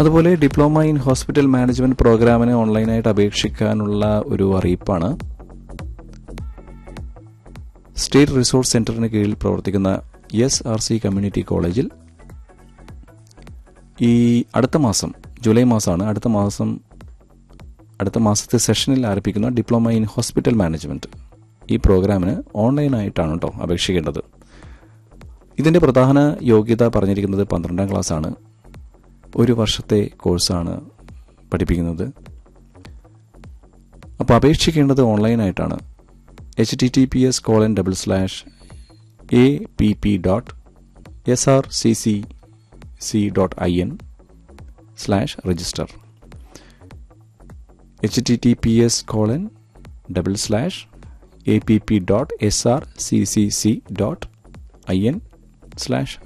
അതുപോലെ diploma in hospital management പ്രോഗ്രാമിന് ഓൺലൈനായിട്ട് അപേക്ഷിക്കാനുള്ള ഒരു അറിയിപ്പാണ് സ്റ്റേറ്റ് റിസോഴ്സ് സെന്ററിന് കീഴിൽ പ്രവർത്തിക്കുന്ന എസ് ആർ സി കമ്മ്യൂണിറ്റി കോളേജിൽ ഈ അടുത്ത മാസം ജൂലൈ മാസമാണ് അടുത്ത മാസം അടുത്ത മാസത്തെ സെഷനിൽ ആരംഭിക്കുന്ന ഡിപ്ലോമ ഇൻ ഹോസ്പിറ്റൽ മാനേജ്മെന്റ് ഈ പ്രോഗ്രാമിന് ഓൺലൈനായിട്ടാണ് കേട്ടോ അപേക്ഷിക്കേണ്ടത് ഇതിൻ്റെ പ്രധാന യോഗ്യത പറഞ്ഞിരിക്കുന്നത് പന്ത്രണ്ടാം ക്ലാസ്സാണ് ഒരു വർഷത്തെ കോഴ്സാണ് പഠിപ്പിക്കുന്നത് അപ്പോൾ അപേക്ഷിക്കേണ്ടത് ഓൺലൈനായിട്ടാണ് H T T P S colon double slash A P P dot S R C C C dot I N slash register H T T P S colon double slash A P P dot S R C C C dot I N slash